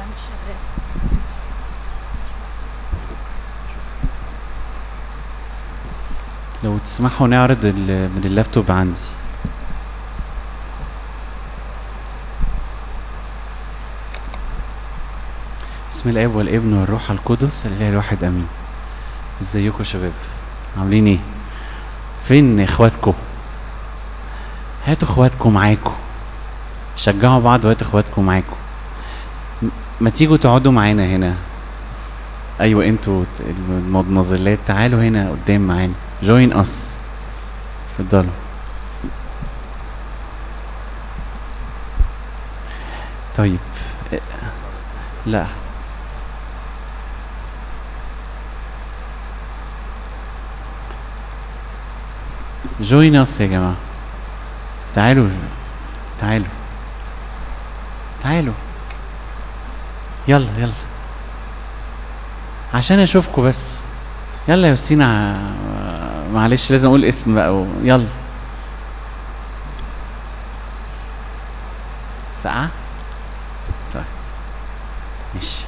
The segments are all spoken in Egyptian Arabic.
مش شغال لو تسمحوا نعرض ال- من اللابتوب عندي بسم الاب والابن والروح القدس الاله الواحد امين ازيكم يا شباب عاملين ايه فين اخواتكم هاتوا اخواتكم معاكم شجعوا بعض وهاتوا اخواتكم معاكم م- ما تيجوا تقعدوا معانا هنا ايوه انتوا ت- المضمزلات تعالوا هنا قدام معانا جوين اس اتفضلوا طيب اه، لا جوين اس يا جماعه تعالوا تعالوا تعالوا يلا يلا عشان اشوفكم بس يلا يا يوستينا ع- معلش لازم اقول اسم بقى و- يلا ساعة طيب ماشي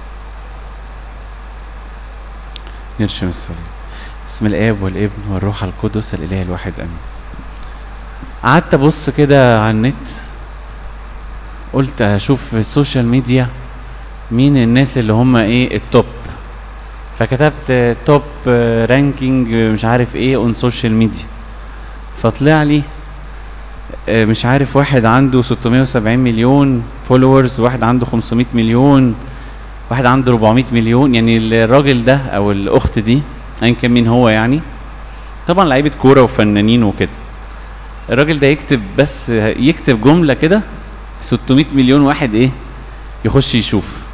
نرشم الصليب بسم الاب والابن والروح القدس الاله الواحد امين قعدت ابص كده على النت قلت اشوف في السوشيال ميديا مين الناس اللي هم ايه التوب فكتبت توب رانكينج مش عارف ايه اون سوشيال ميديا فطلع لي آه، مش عارف واحد عنده 670 مليون فولورز واحد عنده 500 مليون واحد عنده 400 مليون يعني الراجل ده او الاخت دي ايا كان مين هو يعني طبعا لعيبه كوره وفنانين وكده الراجل ده يكتب بس يكتب جمله كده 600 مليون واحد ايه يخش يشوف